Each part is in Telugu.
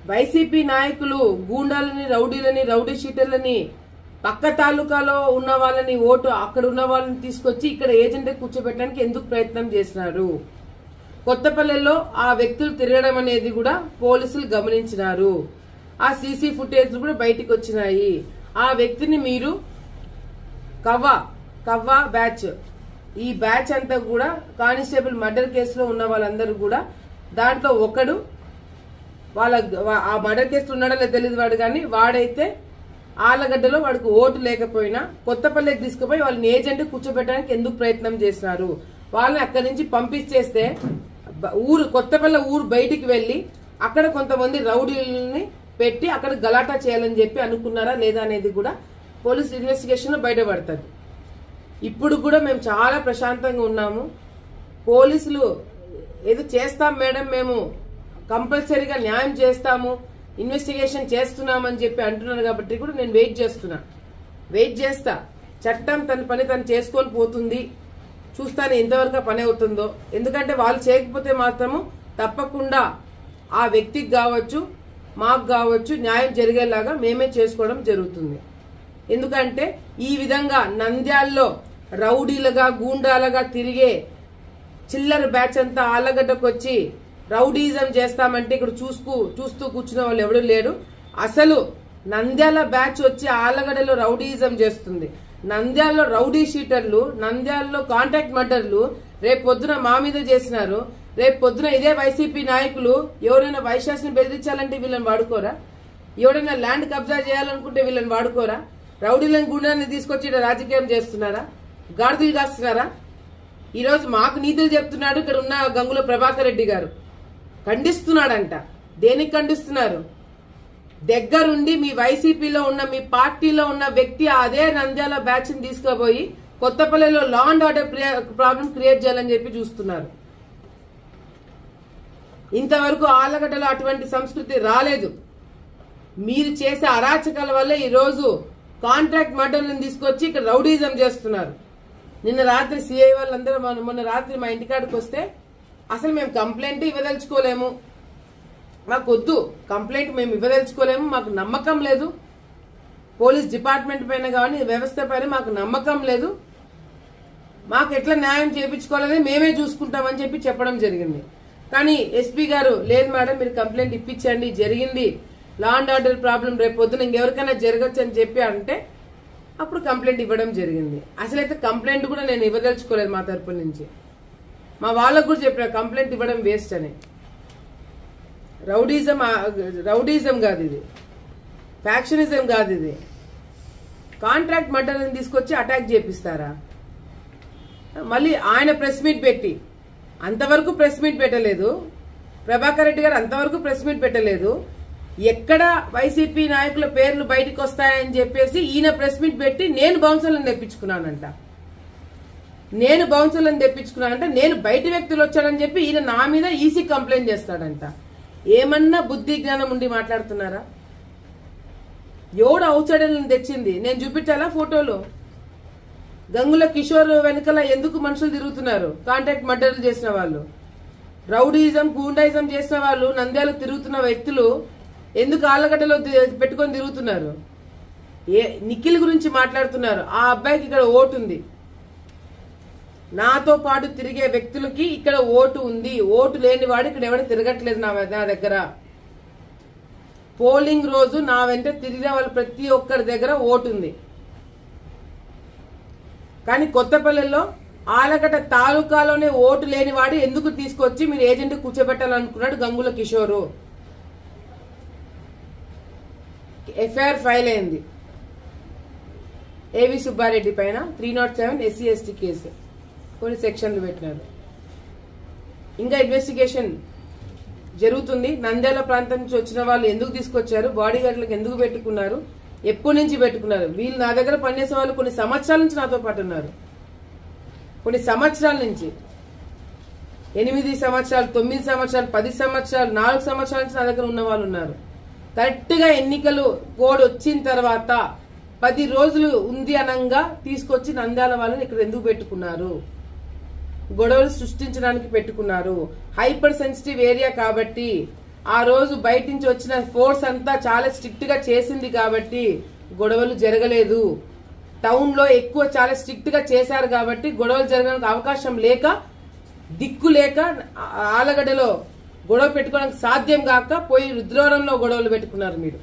వైసీపీ నాయకులు గూండాలని రౌడీలని రౌడీ షీటర్లని పక్క తాలూకాలో ఉన్న వాళ్ళని ఓటు అక్కడ ఉన్న వాళ్ళని తీసుకొచ్చి ఇక్కడ ఏజెంట్ కూర్చోబెట్టడానికి ఎందుకు ప్రయత్నం చేసినారు కొత్తపల్లెలో ఆ వ్యక్తులు తిరగడం అనేది కూడా పోలీసులు గమనించినారు ఆ సీసీ ఫుటేజ్ కూడా బయటికి వచ్చినాయి ఆ వ్యక్తిని మీరు కవ్వ కవ్వ బ్యాచ్ ఈ బ్యాచ్ అంతా కూడా కానిస్టేబుల్ మర్డర్ కేసులో ఉన్న వాళ్ళందరూ కూడా దాంట్లో ఒకడు వాళ్ళ ఆ మర్డర్ కేసులో ఉన్నాడో లేదో తెలియదు వాడు కానీ వాడైతే ఆలగడ్డలో వాడికి ఓటు లేకపోయినా కొత్తపల్లికి తీసుకుపోయి వాళ్ళని ఏజెంట్ కూర్చోబెట్టడానికి ఎందుకు ప్రయత్నం చేస్తున్నారు వాళ్ళని అక్కడి నుంచి పంపించేస్తే బ- ఊరు కొత్తపల్లి ఊరు బయటికి వెళ్లి అక్కడ కొంతమంది రౌడీలని పెట్టి అక్కడ గలాటా చేయాలని చెప్పి అనుకున్నారా లేదా అనేది కూడా పోలీస్ ఇన్వెస్టిగేషన్ లో బయటపడుతుంది ఇప్పుడు కూడా మేము చాలా ప్రశాంతంగా ఉన్నాము పోలీసులు ఏదో చేస్తాం మేడం మేము కంపల్సరీగా న్యాయం చేస్తాము ఇన్వెస్టిగేషన్ చేస్తున్నామని చెప్పి అంటున్నారు కాబట్టి కూడా నేను వెయిట్ చేస్తున్నా వెయిట్ చేస్తా చట్టం తన పని తను చేసుకొని పోతుంది చూస్తాను ఎంతవరకు ఆ పని అవుతుందో ఎందుకంటే వాళ్ళు చేయకపోతే మాత్రము తప్పకుండా ఆ వ్యక్తికి కావచ్చు మాకు కావచ్చు న్యాయం జరిగేలాగా మేమే చేసుకోవడం జరుగుతుంది ఎందుకంటే ఈ విధంగా నంద్యాల్లో రౌడీలుగా గూండాలుగా తిరిగే చిల్లర బ్యాచ్ అంతా ఆలగడ్డకు వచ్చి రౌడీజం చేస్తామంటే ఇక్కడ చూసుకు చూస్తూ కూర్చున్న వాళ్ళు ఎవడు లేడు అసలు నంద్యాల బ్యాచ్ వచ్చి ఆలగడ్డలో రౌడీజం చేస్తుంది నంద్యాలలో రౌడీ షీటర్లు నంద్యాలలో కాంట్రాక్ట్ మర్డర్లు రేపు పొద్దున మా మీద చేసినారు రేపు పొద్దున ఇదే వైసీపీ నాయకులు ఎవరైనా వైశాస్ని బెదిరించాలంటే వీళ్ళని వాడుకోరా ఎవరైనా ల్యాండ్ కబ్జా చేయాలనుకుంటే వీళ్ళని వాడుకోరా రౌడీలను గుండాన్ని తీసుకొచ్చి ఈడ రాజకీయం చేస్తున్నారా గాడిదలు కాస్తున్నారా ఈ రోజు మాకు నీతులు చెప్తున్నాడు ఇక్కడ ఉన్న గంగుల ప్రభాకర్ రెడ్డి గారు ఖండిస్తున్నాడంట దేనికి ఖండిస్తున్నారు దగ్గరుండి మీ వైసీపీలో ఉన్న మీ పార్టీలో ఉన్న వ్యక్తి అదే నంద్యాల బ్యాచ్ ని తీసుకుపోయి కొత్తపల్లిలో law and order problem create చేయాలని చెప్పి చూస్తున్నారు ఇంతవరకు ఆలగడ్డలో అటువంటి సంస్కృతి రాలేదు మీరు చేసే అరాచకాల వల్ల ఈ రోజు కాంట్రాక్ట్ మర్డర్లను తీసుకొచ్చి ఇక్కడ రౌడీజం చేస్తున్నారు నిన్న రాత్రి సిఐ వాళ్ళందరూ మొన్న మొన్న రాత్రి మా ఇంటికాడికి వస్తే అసలు మేము కంప్లైంట్ ఇవ్వదలుచుకోలేము మాకు వద్దు కంప్లైంట్ మేము ఇవ్వదలుచుకోలేము మాకు నమ్మకం లేదు పోలీస్ డిపార్ట్మెంట్ పైన కానీ వ్యవస్థ పైన మాకు నమ్మకం లేదు మాకు ఎట్లా న్యాయం చేయించుకోవాలని మేమే చూసుకుంటామని చెప్పి చెప్పడం జరిగింది కానీ ఎస్పీ గారు లేదు మేడం మీరు కంప్లైంట్ ఇప్పించండి జరిగింది లా అండ్ ఆర్డర్ ప్రాబ్లం రేపు పొద్దున ఇంకెవరికైనా జరగచ్చు అని చెప్పి అంటే అప్పుడు కంప్లైంట్ ఇవ్వడం జరిగింది అసలైతే కంప్లైంట్ కూడా నేను ఇవ్వదలుచుకోలేదు మా తరపు నుంచి మా వాళ్ళకు కూడా చెప్పిన కంప్లైంట్ ఇవ్వడం వేస్ట్ అని రౌడీజం ఆ- రౌడీజం కాదు ఇది ఫ్యాక్షనిజం కాదు ఇది కాంట్రాక్ట్ మర్డర్ని తీసుకొచ్చి అటాక్ చేపిస్తారా మళ్ళీ ఆయన ప్రెస్ మీట్ పెట్టి అంతవరకు ప్రెస్ మీట్ పెట్టలేదు ప్రభాకర్ రెడ్డి గారు అంతవరకు ప్రెస్ మీట్ పెట్టలేదు ఎక్కడ వైసీపీ నాయకుల పేర్లు బయటకు వస్తాయని చెప్పేసి ఈయన ప్రెస్ మీట్ పెట్టి నేను బౌన్సర్లను తెప్పించుకున్నానంట నేను బౌన్సర్లను తెప్పించుకున్నానంట నేను బయట వ్యక్తులు వచ్చాడని చెప్పి ఈయన నా మీద ఈసీ కంప్లైంట్ చేస్తాడంట ఏమన్నా బుద్ధి జ్ఞానం ఉండి మాట్లాడుతున్నారా ఎవడు ఔచడలను తెచ్చింది నేను చూపించాలా ఫోటోలు గంగుల కిషోర్ వెనకాల ఎందుకు మనుషులు తిరుగుతున్నారు కాంట్రాక్ట్ మర్డర్లు చేసిన వాళ్ళు రౌడీజం గూండాయిజం చేసిన వాళ్ళు నంద్యాల తిరుగుతున్న వ్యక్తులు ఎందుకు ఆళ్ళగడ్డలో తి- పెట్టుకొని తిరుగుతున్నారు ఏ నిఖిల్ గురించి మాట్లాడుతున్నారు ఆ అబ్బాయికి ఇక్కడ ఓటు ఉంది నాతో పాటు తిరిగే వ్యక్తులకి ఇక్కడ ఓటు ఉంది ఓటు లేని వాడు ఇక్కడ ఎవరు తిరగట్లేదు నా నా దగ్గర పోలింగ్ రోజు నా వెంట తిరిగిన వాళ్ళు ప్రతి ఒక్కరి దగ్గర ఓటు ఉంది కానీ కొత్తపల్లిలో ఆలగడ్డ తాలూకాలోనే ఓటు లేని వాడు ఎందుకు తీసుకొచ్చి మీరు agent కూర్చోబెట్టాలనుకున్నాడు Gangula Kishore FIR file అయింది ఏవి సుబ్బారెడ్డి పైన three not seven SC ST case కొన్ని సెక్షన్లు పెట్టినారు ఇంకా ఇన్వెస్టిగేషన్ జరుగుతుంది నంద్యాల ప్రాంతం నుంచి వచ్చిన వాళ్ళు ఎందుకు తీసుకొచ్చారు బాడీ గార్డులకు ఎందుకు పెట్టుకున్నారు ఎప్పటి నుంచి పెట్టుకున్నారు వీళ్ళు నా దగ్గర పనిచేసే వాళ్ళు కొన్ని సంవత్సరాల నుంచి నాతో పాటు ఉన్నారు కొన్ని సంవత్సరాల నుంచి ఎనిమిది సంవత్సరాలు తొమ్మిది సంవత్సరాలు పది సంవత్సరాలు నాలుగు సంవత్సరాల నుంచి నా దగ్గర ఉన్న వాళ్ళు ఉన్నారు కరెక్ట్ గా ఎన్నికలు కోడ్ వచ్చిన తర్వాత పది రోజులు ఉంది అనంగా తీసుకొచ్చి నంద్యాల వాళ్ళని ఇక్కడ ఎందుకు పెట్టుకున్నారు గొడవలు సృష్టించడానికి పెట్టుకున్నారు హైపర్ సెన్సిటివ్ ఏరియా కాబట్టి ఆ రోజు బయట నుంచి వచ్చిన ఫోర్స్ అంతా చాలా స్ట్రిక్ట్ గా చేసింది కాబట్టి గొడవలు జరగలేదు టౌన్ లో ఎక్కువ చాలా స్ట్రిక్ట్ గా చేశారు కాబట్టి గొడవలు జరగడానికి అవకాశం లేక దిక్కు లేక ఆ- ఆలగడ్డలో గొడవ పెట్టుకోవడానికి సాధ్యం కాక పోయి రుద్రవరంలో గొడవలు పెట్టుకున్నారు మీరు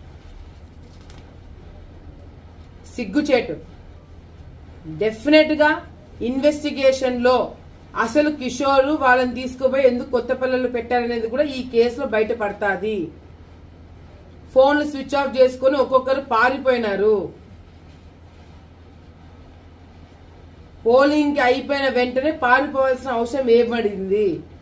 సిగ్గుచేటు డెఫినెట్ గా ఇన్వెస్టిగేషన్ లో అసలు కిషోర్ వాళ్ళని తీసుకుపోయి ఎందుకు కొత్త పిల్లలు పెట్టారనేది కూడా ఈ కేసులో బయటపడతాది ఫోన్లు స్విచ్ ఆఫ్ చేసుకుని ఒక్కొక్కరు పారిపోయినారు పోలింగ్ కి అయిపోయిన వెంటనే పారిపోవాల్సిన అవసరం ఏర్పడింది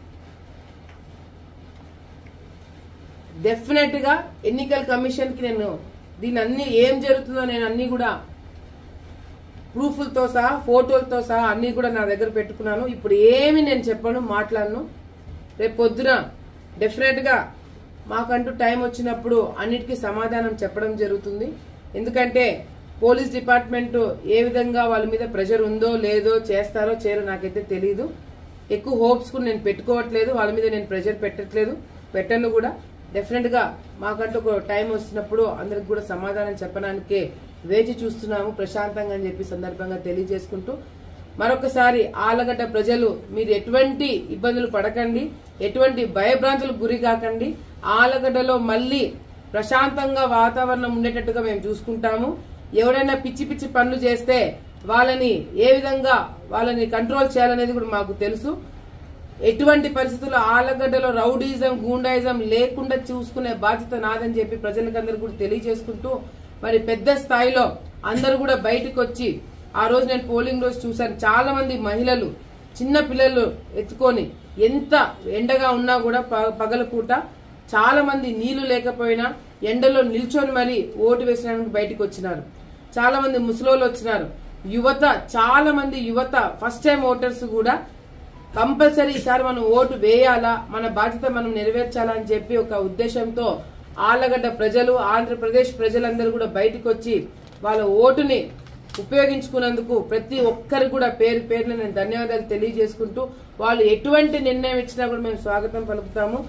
డెఫినెట్ గా ఎన్నికల కమిషన్ కి నేను దీని అన్ని ఏం జరుగుతుందో నేను అన్ని కూడా ప్రూఫ్లతో సహా ఫోటోలతో సహా అన్ని కూడా నా దగ్గర పెట్టుకున్నాను ఇప్పుడు ఏమి నేను చెప్పను మాట్లాడను రేపు పొద్దున డెఫినెట్ గా మాకంటూ టైం వచ్చినప్పుడు అన్నిటికీ సమాధానం చెప్పడం జరుగుతుంది ఎందుకంటే పోలీస్ డిపార్ట్మెంట్ ఏ విధంగా వాళ్ళ మీద ప్రెషర్ ఉందో లేదో చేస్తారో చేయరో నాకైతే తెలియదు ఎక్కువ హోప్స్ కూడా నేను పెట్టుకోవట్లేదు వాళ్ళ మీద నేను ప్రెషర్ పెట్టట్లేదు పెట్టను కూడా డెఫినెట్ గా మాకంటూ ఒక టైం వస్తున్నప్పుడు అందరికి కూడా సమాధానం చెప్పడానికే వేచి చూస్తున్నాము ప్రశాంతంగా అని చెప్పి సందర్భంగా తెలియజేసుకుంటూ మరొకసారి ఆలగడ్డ ప్రజలు మీరు ఎటువంటి ఇబ్బందులు పడకండి ఎటువంటి భయభ్రాంతులకు గురి కాకండి ఆలగడ్డలో మళ్ళీ ప్రశాంతంగా వాతావరణం ఉండేటట్టుగా మేము చూసుకుంటాము ఎవరైనా పిచ్చి పిచ్చి పనులు చేస్తే వాళ్ళని ఏ విధంగా వాళ్ళని కంట్రోల్ చేయాలనేది కూడా మాకు తెలుసు ఎటువంటి పరిస్థితుల్లో ఆలగడ్డలో రౌడీజం గూండాయిజం లేకుండా చూసుకునే బాధ్యత నాదని చెప్పి ప్రజలకందరూ కూడా తెలియజేసుకుంటూ మరి పెద్ద స్థాయిలో అందరూ కూడా బయటకు వచ్చి ఆ రోజు నేను పోలింగ్ రోజు చూశాను చాలా మంది మహిళలు చిన్న పిల్లలు ఎత్తుకొని ఎంత ఎండగా ఉన్నా కూడా ప- పగలపూట చాలా మంది నీళ్లు లేకపోయినా ఎండలో నిల్చొని మరి ఓటు వేసడానికి బయటకు వచ్చినారు చాలా మంది ముసలోళ్ళు వచ్చినారు యువత చాలా మంది యువత ఫస్ట్ టైం ఓటర్స్ కూడా కంపల్సరీ ఈసారి మనం ఓటు వేయాలా మన బాధ్యత మనం నెరవేర్చాలా అని చెప్పి ఒక ఉద్దేశంతో ఆళ్లగడ్డ ప్రజలు ఆంధ్రప్రదేశ్ ప్రజలందరూ కూడా బయటకు వచ్చి వాళ్ళ ఓటుని ఉపయోగించుకున్నందుకు ప్రతి ఒక్కరికి కూడా పేరు పేరున నేను ధన్యవాదాలు తెలియజేసుకుంటూ వాళ్ళు ఎటువంటి నిర్ణయం ఇచ్చినా కూడా మేము స్వాగతం పలుకుతాము